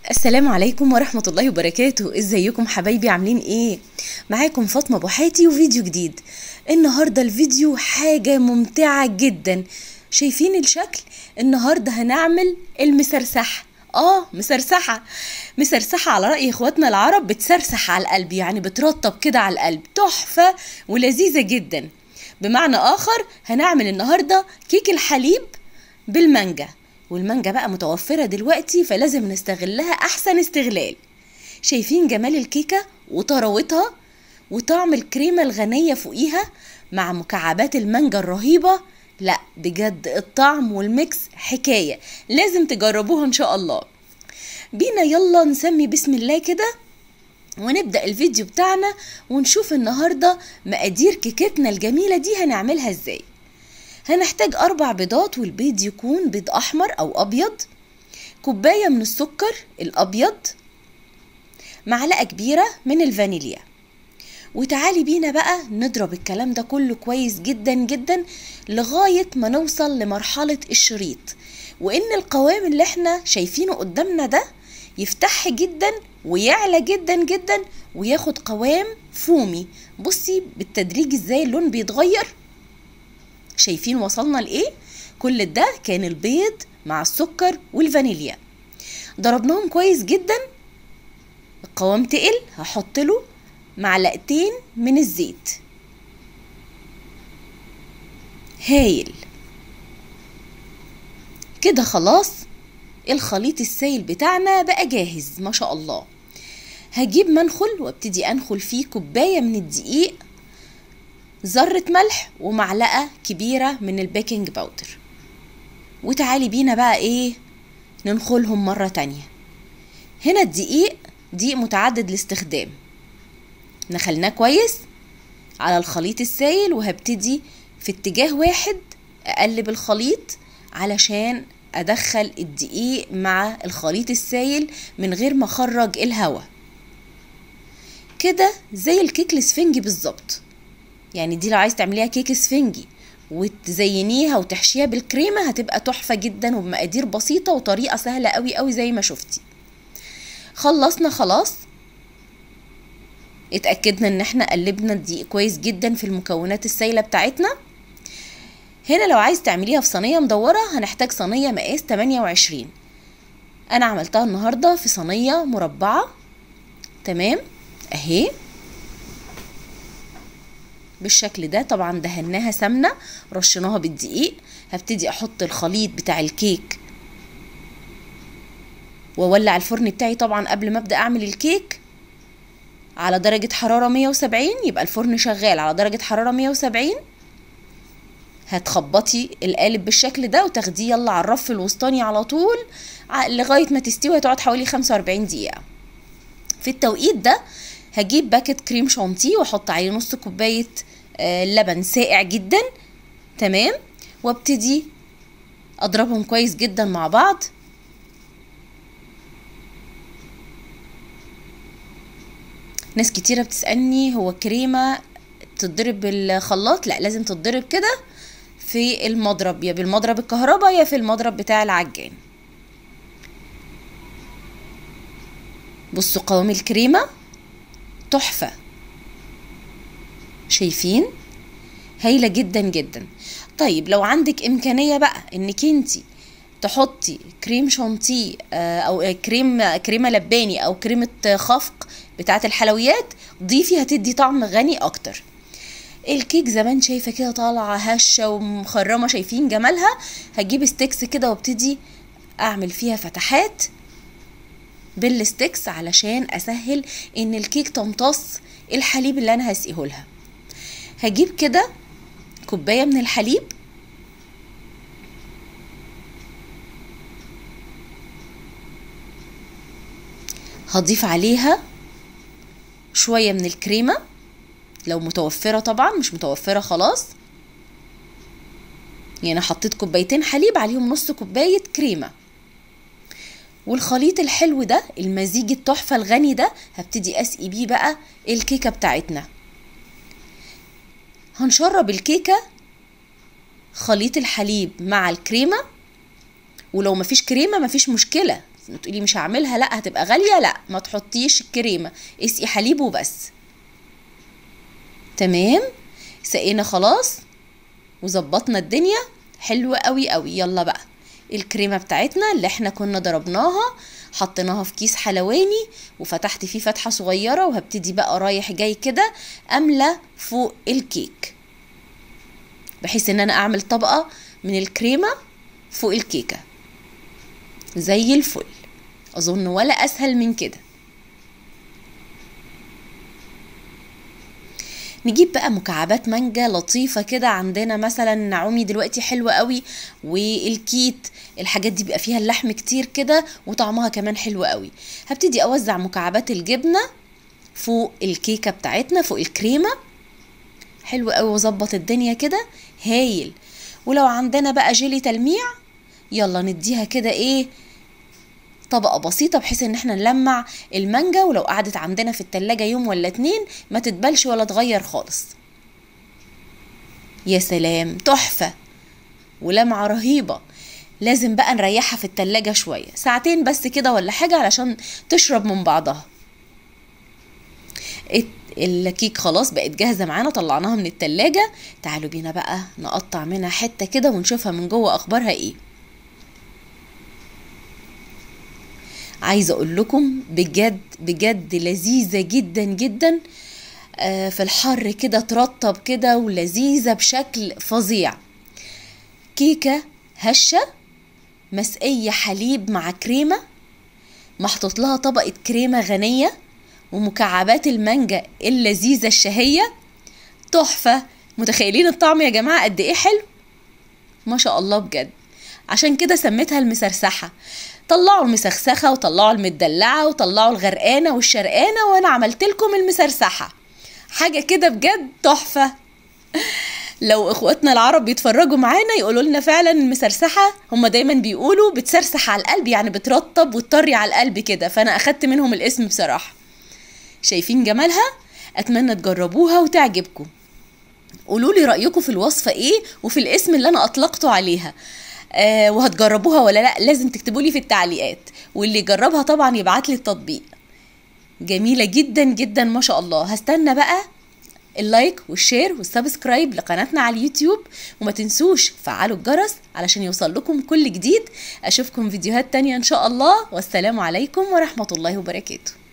السلام عليكم ورحمة الله وبركاته ازيكم حبايبي عاملين ايه معاكم فاطمة بوحاتي وفيديو جديد النهاردة الفيديو حاجة ممتعة جدا شايفين الشكل النهاردة هنعمل المسرسحة اه مسرسحة مسرسحة على رأي اخواتنا العرب بتسرسح على القلب يعني بترطب كده على القلب تحفة ولذيذة جدا بمعنى اخر هنعمل النهاردة كيك الحليب بالمانجا والمانجا بقى متوفرة دلوقتي فلازم نستغلها أحسن استغلال شايفين جمال الكيكة وطراوتها وطعم الكريمة الغنية فوقيها مع مكعبات المانجا الرهيبة لا بجد الطعم والميكس حكاية لازم تجربوها إن شاء الله بينا يلا نسمي بسم الله كده ونبدأ الفيديو بتاعنا ونشوف النهاردة مقادير كيكتنا الجميلة دي هنعملها ازاي هنحتاج أربع بيضات والبيض يكون بيض أحمر أو أبيض كوباية من السكر الأبيض معلقة كبيرة من الفانيليا وتعالي بينا بقى نضرب الكلام ده كله كويس جدا جدا لغاية ما نوصل لمرحلة الشريط وإن القوام اللي احنا شايفينه قدامنا ده يفتح جدا ويعلى جدا جدا وياخد قوام فومي بصي بالتدريج ازاي اللون بيتغير شايفين وصلنا لايه كل ده كان البيض مع السكر والفانيليا ضربناهم كويس جدا القوام تقل هحط له معلقتين من الزيت هايل كده خلاص الخليط السائل بتاعنا بقى جاهز ما شاء الله هجيب منخل وابتدي انخل فيه كوبايه من الدقيق ذرة ملح ومعلقة كبيرة من البيكنج باودر وتعالي بينا بقى ايه ننخلهم مرة تانية هنا الدقيق دقيق متعدد الاستخدام نخلناه كويس على الخليط السائل وهبتدي في اتجاه واحد اقلب الخليط علشان ادخل الدقيق مع الخليط السائل من غير ما اخرج الهواء كده زي الكيك الاسفنجي بالظبط يعني دي لو عايز تعمليها كيك اسفنجي وتزينيها وتحشيها بالكريمه هتبقى تحفه جدا وبمقادير بسيطه وطريقه سهله قوي قوي زي ما شفتي خلصنا خلاص اتاكدنا ان احنا قلبنا الدقيق كويس جدا في المكونات السايله بتاعتنا هنا لو عايز تعمليها في صينيه مدوره هنحتاج صينيه مقاس 28 انا عملتها النهارده في صينيه مربعه تمام اهي بالشكل ده طبعا دهناها سمنة رشيناها بالدقيق هبتدي احط الخليط بتاع الكيك واولع الفرن بتاعي طبعا قبل ما ابدا اعمل الكيك على درجة حرارة 170 يبقى الفرن شغال على درجة حرارة 170 هتخبطي القالب بالشكل ده وتاخديه يلا على الرف الوسطاني على طول لغاية ما تستوي هتقعد حوالي 45 دقيقة في التوقيت ده هجيب باكت كريم شانتيه واحط عليه نص كوبايه لبن ساقع جدا تمام وابتدي اضربهم كويس جدا مع بعض ناس كتيره بتسالني هو كريمه تتضرب بالخلاط لا لازم تتضرب كده في المضرب يا بالمضرب الكهرباء يا في المضرب بتاع العجان بصوا قوام الكريمه تحفة شايفين هايلة جدا جدا طيب لو عندك إمكانية بقى إنك انتي تحطي كريم شانتيه أو كريم كريمة لباني أو كريمة خفق بتاعة الحلويات ضيفي هتدي طعم غني أكتر الكيك زمان شايفة كده طالعة هشة ومخرمة شايفين جمالها هجيب ستيكس كده وابتدي أعمل فيها فتحات بالستيكس علشان اسهل ان الكيك تمتص الحليب اللي انا هسقيه لها هجيب كده كوبايه من الحليب هضيف عليها شويه من الكريمه لو متوفره طبعا مش متوفره خلاص يعني حطيت كوبايتين حليب عليهم نص كوبايه كريمه والخليط الحلو ده المزيج التحفة الغني ده هبتدي أسقي بيه بقى الكيكة بتاعتنا هنشرب الكيكة خليط الحليب مع الكريمة ولو مفيش كريمة مفيش مشكلة تقولي مش هعملها لا هتبقى غاليه لا ما تحطيش الكريمه اسقي حليب وبس تمام سقينا خلاص وظبطنا الدنيا حلوة قوي قوي يلا بقى الكريمة بتاعتنا اللي احنا كنا ضربناها حطيناها في كيس حلواني وفتحت فيه فتحة صغيرة وهبتدي بقى رايح جاي كده املى فوق الكيك بحيث ان انا اعمل طبقة من الكريمة فوق الكيكة زي الفل اظن ولا اسهل من كده نجيب بقى مكعبات مانجا لطيفة كده عندنا مثلا نعومي دلوقتي حلوة قوي والكيت الحاجات دي بيبقى فيها اللحم كتير كده وطعمها كمان حلو قوي هبتدي اوزع مكعبات الجبنة فوق الكيكة بتاعتنا فوق الكريمة حلو قوي واظبط الدنيا كده هايل ولو عندنا بقى جيلي تلميع يلا نديها كده ايه طبقة بسيطة بحيث ان احنا نلمع المانجا ولو قعدت عندنا في التلاجة يوم ولا اتنين ما تتبلش ولا تغير خالص يا سلام تحفة ولمعة رهيبة لازم بقى نريحها في التلاجة شوية ساعتين بس كده ولا حاجة علشان تشرب من بعضها الكيك خلاص بقت جاهزة معانا طلعناها من التلاجة تعالوا بينا بقى نقطع منها حتة كده ونشوفها من جوه اخبارها ايه عايزه اقول لكم بجد بجد لذيذه جدا جدا آه في الحر كده ترطب كده ولذيذه بشكل فظيع كيكه هشه مسقيه حليب مع كريمه محطوط لها طبقه كريمه غنيه ومكعبات المانجا اللذيذه الشهيه تحفه متخيلين الطعم يا جماعه قد ايه حلو ما شاء الله بجد عشان كده سميتها المسرسحه طلعوا المسخسخة وطلعوا المدلعة وطلعوا الغرقانة والشرقانة وأنا عملت لكم المسرسحة حاجة كده بجد تحفة لو اخواتنا العرب بيتفرجوا معانا يقولوا لنا فعلا المسرسحة هم دايما بيقولوا بتسرسح على القلب يعني بترطب وتطري على القلب كده فأنا أخدت منهم الاسم بصراحة شايفين جمالها أتمنى تجربوها وتعجبكم قولوا لي رأيكم في الوصفة ايه وفي الاسم اللي أنا أطلقته عليها آه وهتجربوها ولا لا لازم تكتبوا لي في التعليقات واللي يجربها طبعا يبعت لي التطبيق جميله جدا جدا ما شاء الله هستنى بقى اللايك والشير والسبسكرايب لقناتنا على اليوتيوب وما تنسوش فعلوا الجرس علشان يوصل لكم كل جديد اشوفكم فيديوهات تانية ان شاء الله والسلام عليكم ورحمه الله وبركاته